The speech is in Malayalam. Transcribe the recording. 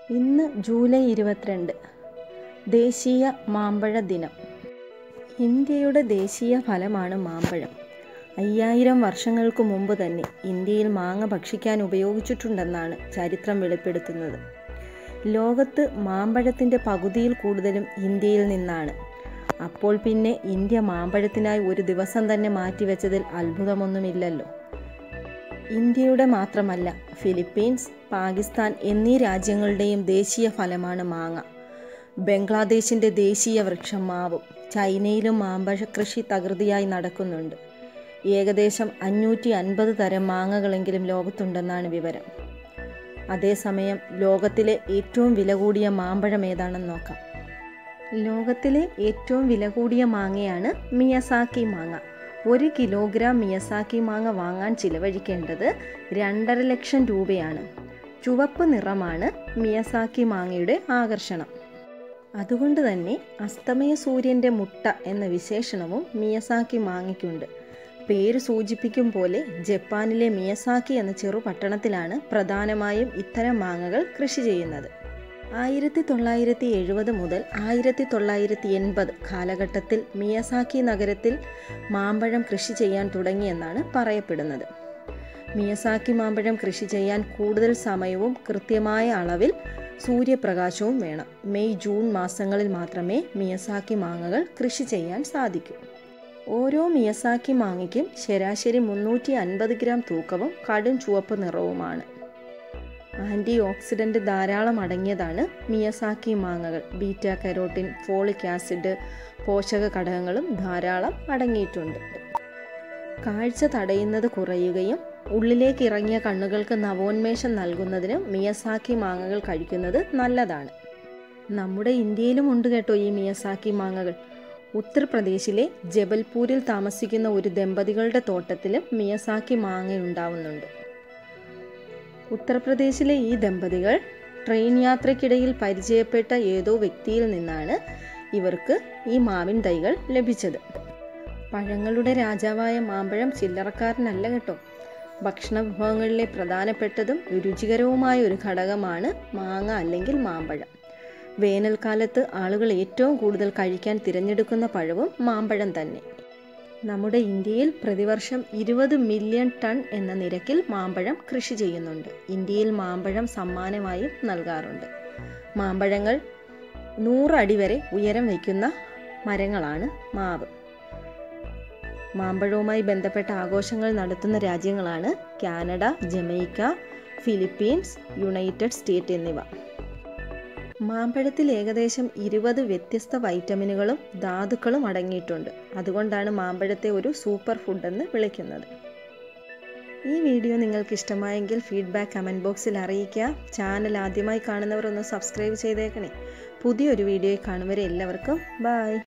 ഇന്ന് ജൂലൈ ഇരുപത്തിരണ്ട് ദേശീയ മാമ്പഴ ദിനം ഇന്ത്യയുടെ ദേശീയ ഫലമാണ് മാമ്പഴം അയ്യായിരം വർഷങ്ങൾക്ക് മുമ്പ് തന്നെ ഇന്ത്യയിൽ മാങ്ങ ഭക്ഷിക്കാൻ ഉപയോഗിച്ചിട്ടുണ്ടെന്നാണ് ചരിത്രം വെളിപ്പെടുത്തുന്നത് ലോകത്ത് മാമ്പഴത്തിൻ്റെ പകുതിയിൽ കൂടുതലും ഇന്ത്യയിൽ നിന്നാണ് അപ്പോൾ പിന്നെ ഇന്ത്യ മാമ്പഴത്തിനായി ഒരു ദിവസം തന്നെ മാറ്റിവെച്ചതിൽ അത്ഭുതമൊന്നുമില്ലല്ലോ ഇന്ത്യയുടെ മാത്രമല്ല ഫിലിപ്പീൻസ് പാകിസ്ഥാൻ എന്നീ രാജ്യങ്ങളുടെയും ദേശീയ ഫലമാണ് മാങ്ങ ബംഗ്ലാദേശിൻ്റെ ദേശീയ വൃക്ഷം മാവും ചൈനയിലും മാമ്പഴ കൃഷി തകൃതിയായി നടക്കുന്നുണ്ട് ഏകദേശം അഞ്ഞൂറ്റി അൻപത് തരം മാങ്ങകളെങ്കിലും ലോകത്തുണ്ടെന്നാണ് വിവരം അതേസമയം ലോകത്തിലെ ഏറ്റവും വില കൂടിയ മാമ്പഴം ഏതാണെന്ന് നോക്കാം ലോകത്തിലെ ഏറ്റവും വില കൂടിയ മാങ്ങയാണ് മിയസാക്കി മാങ്ങ ഒരു കിലോഗ്രാം മിയസാക്കി മാങ്ങ വാങ്ങാൻ ചിലവഴിക്കേണ്ടത് രണ്ടര ലക്ഷം രൂപയാണ് ചുവപ്പ് നിറമാണ് മിയസാക്കി മാങ്ങയുടെ ആകർഷണം അതുകൊണ്ട് തന്നെ അസ്തമയ സൂര്യൻ്റെ മുട്ട എന്ന വിശേഷണവും മിയസാക്കി മാങ്ങയ്ക്കുണ്ട് പേര് സൂചിപ്പിക്കും പോലെ ജപ്പാനിലെ മിയസാക്കി എന്ന ചെറുപട്ടണത്തിലാണ് പ്രധാനമായും ഇത്തരം മാങ്ങകൾ കൃഷി ചെയ്യുന്നത് ആയിരത്തി തൊള്ളായിരത്തി എഴുപത് മുതൽ ആയിരത്തി തൊള്ളായിരത്തി എൺപത് കാലഘട്ടത്തിൽ മിയസാക്കി നഗരത്തിൽ മാമ്പഴം കൃഷി ചെയ്യാൻ തുടങ്ങിയെന്നാണ് പറയപ്പെടുന്നത് മിയസാക്കി മാമ്പഴം കൃഷി ചെയ്യാൻ കൂടുതൽ സമയവും കൃത്യമായ അളവിൽ സൂര്യപ്രകാശവും വേണം മെയ് ജൂൺ മാസങ്ങളിൽ മാത്രമേ മിയസാക്കി മാങ്ങകൾ കൃഷി ചെയ്യാൻ സാധിക്കൂ ഓരോ മിയസാക്കി മാങ്ങയ്ക്കും ശരാശരി മുന്നൂറ്റി അൻപത് ഗ്രാം തൂക്കവും കടും ചുവപ്പ് നിറവുമാണ് ആൻറ്റി ഓക്സിഡൻറ്റ് ധാരാളം അടങ്ങിയതാണ് മിയസാക്കി മാങ്ങകൾ ബീറ്റ കരോട്ടിൻ ഫോളിക് ആസിഡ് പോഷക ഘടകങ്ങളും ധാരാളം അടങ്ങിയിട്ടുണ്ട് കാഴ്ച തടയുന്നത് കുറയുകയും ഉള്ളിലേക്ക് ഇറങ്ങിയ കണ്ണുകൾക്ക് നവോന്മേഷം നൽകുന്നതിനും മിയസാക്കി മാങ്ങകൾ കഴിക്കുന്നത് നല്ലതാണ് നമ്മുടെ ഇന്ത്യയിലും ഉണ്ട് കേട്ടോ ഈ മിയസാക്കി മാങ്ങകൾ ഉത്തർപ്രദേശിലെ ജബൽപൂരിൽ താമസിക്കുന്ന ഒരു ദമ്പതികളുടെ തോട്ടത്തിലും മിയസാക്കി മാങ്ങ ഉണ്ടാവുന്നുണ്ട് ഉത്തർപ്രദേശിലെ ഈ ദമ്പതികൾ ട്രെയിൻ യാത്രയ്ക്കിടയിൽ പരിചയപ്പെട്ട ഏതോ വ്യക്തിയിൽ നിന്നാണ് ഇവർക്ക് ഈ മാവിൻ തൈകൾ ലഭിച്ചത് പഴങ്ങളുടെ രാജാവായ മാമ്പഴം ചില്ലറക്കാരനല്ല കേട്ടോ ഭക്ഷണ വിഭവങ്ങളിലെ പ്രധാനപ്പെട്ടതും രുചികരവുമായ ഒരു ഘടകമാണ് മാങ്ങ അല്ലെങ്കിൽ മാമ്പഴം വേനൽക്കാലത്ത് ആളുകൾ ഏറ്റവും കൂടുതൽ കഴിക്കാൻ തിരഞ്ഞെടുക്കുന്ന പഴവും മാമ്പഴം തന്നെ നമ്മുടെ ഇന്ത്യയിൽ പ്രതിവർഷം ഇരുപത് മില്യൺ ടൺ എന്ന നിരക്കിൽ മാമ്പഴം കൃഷി ചെയ്യുന്നുണ്ട് ഇന്ത്യയിൽ മാമ്പഴം സമ്മാനമായും നൽകാറുണ്ട് മാമ്പഴങ്ങൾ നൂറടി വരെ ഉയരം വയ്ക്കുന്ന മരങ്ങളാണ് മാവ് മാമ്പഴവുമായി ബന്ധപ്പെട്ട ആഘോഷങ്ങൾ നടത്തുന്ന രാജ്യങ്ങളാണ് Canada Jamaica Philippines United State എന്നിവ മാമ്പഴത്തിൽ ഏകദേശം ഇരുപത് വ്യത്യസ്ത വൈറ്റമിനുകളും ധാതുക്കളും അടങ്ങിയിട്ടുണ്ട് അതുകൊണ്ടാണ് മാമ്പഴത്തെ ഒരു സൂപ്പർ ഫുഡ് എന്ന് വിളിക്കുന്നത് ഈ വീഡിയോ നിങ്ങൾക്ക് ഇഷ്ടമായെങ്കിൽ ഫീഡ്ബാക്ക് കമൻറ്റ് ബോക്സിൽ അറിയിക്കുക ചാനൽ ആദ്യമായി കാണുന്നവർ ഒന്ന് സബ്സ്ക്രൈബ് ചെയ്തേക്കണേ പുതിയൊരു വീഡിയോയിൽ കാണുവരെ എല്ലാവർക്കും ബായ്